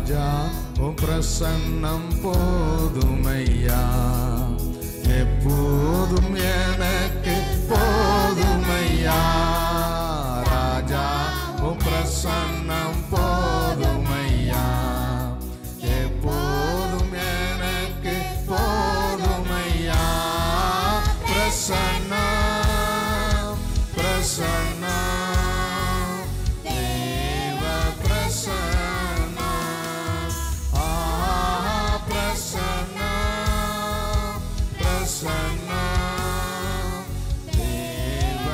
ராஜா உம் பிரசன்னம் போதுமையா எப்போதும் எனக்கு போதுமையா ராஜா உம் பிரசன்னம் போதுமையா எப்போதும் எனக்கு போதுமையா பிரசன்னம் பிரசன்னம் தேவ பிரசன்னம் ஆஹா பிரசன்னம் பிரசன்னம் தேவ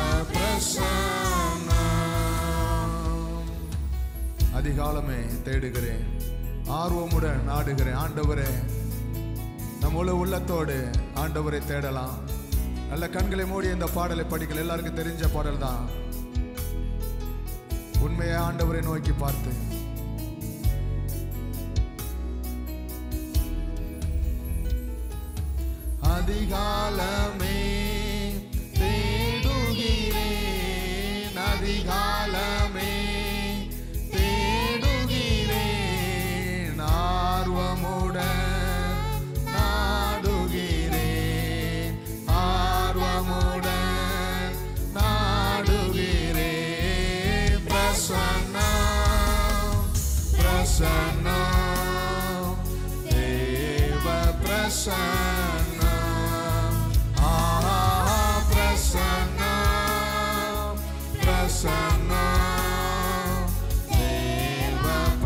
பிரசன்னம் அதிகாலமே தேடுகிறேன் ஆர்வமுடன் நாடுகிறேன் ஆண்டவரே நம் முழு உள்ளத்தோடு ஆண்டவரை தேடலாம் நல்ல கண்களை மூடி இந்த பாடலை படிக்கல எல்லாருக்கும் தெரிஞ்ச பாடல் தான் உண்மையை ஆண்டவரை நோக்கி பார்த்து அதிகாலமே தேடுகிறேன் அதிகாலமே தேடுகிறேன் ஆர்வமுடன் நாடுகிறேன் ஆர்வமுடன் நாடுகிறேன் பிரசன்னம் பிரசன்னம் தேவ பிரசன்னம் ஆஹா பிரசன்னம் பிரசன்னம் தேவ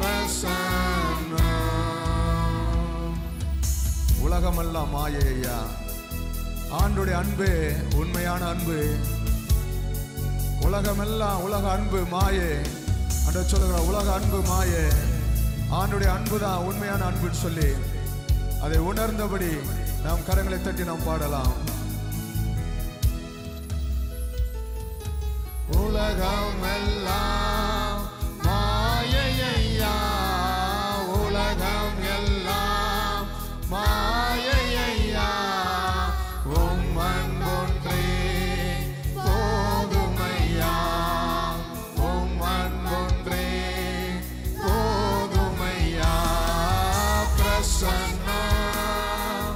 பிரசன்னம் உலகமெல்லாம் மாயை ஐயா ஆண்டுடைய அன்பு உண்மையான அன்பு உலகமெல்லாம் உலக அன்பு மாயே அன்ற சொல்லுகிற உலக அன்பு மாயே ஆண்டுடைய அன்பு தான் உண்மையான அன்புன்னு சொல்லி அதை உணர்ந்தபடி நாம் கரங்களை தட்டி நாம் பாடலாம் உலகம் எல்லாம் மாயையா உலகம் எல்லாம் மாயையா உம் அன்பொன்றே போதுமையா உம் அன்பொன்றே போதுமையா பிரசன்னம்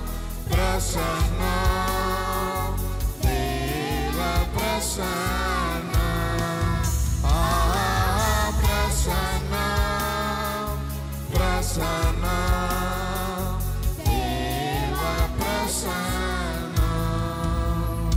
பிரசன்னம் தேவ பிரசன்னம் ஆ பிரசன்னம் பிரசன்னம் தேவ பிரசன்னம்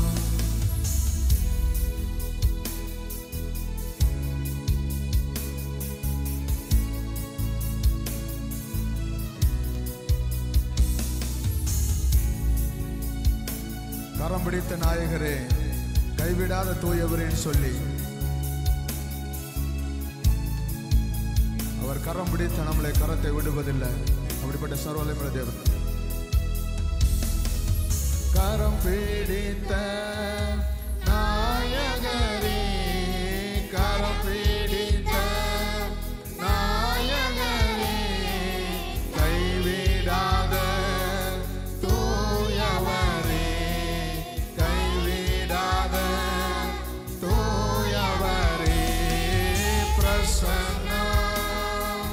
கரம் பிடித்த நாயகரே கைவிடாத தூயவரேன்னு சொல்லி அவர் கரம் பிடித்த நம்மளை கரத்தை விடுவதில்லை அப்படிப்பட்ட சர்வலைமுறை தேவன் கரம் பிடித்த நாயகரே கரம் பிடித்த நாயகரே கைவிடாத தூயவரே கைவிடாத தூயவரே பிரசன்னம்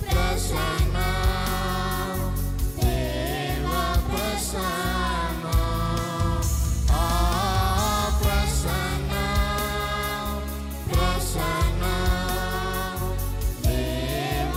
பிரசன்னம் தேவ பிரசன்னம் ஆ பிரசன்னம் பிரசன்னம் தேவ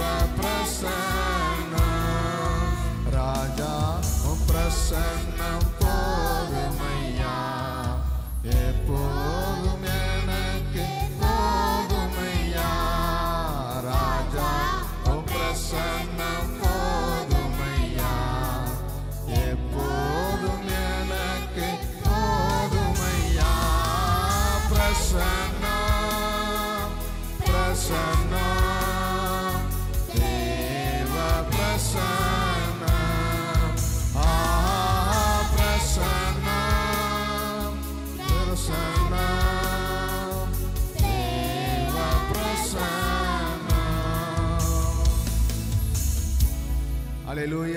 பிரசன்னம் ராஜா உம் பிரசன்னம் போதுமையா எப்போதும் எனக்கு போதுமையா ராஜா உம் பிரசன்னம் போதுமையா எப்போதும் எனக்கு போதுமையா பிரசன்னம் பிரசன்னம் தேவ பிரசன்னம் ஆஹா பிரசன்னம் பிரசன்னம் தேவ பிரசன்னம் அல்லேலூயா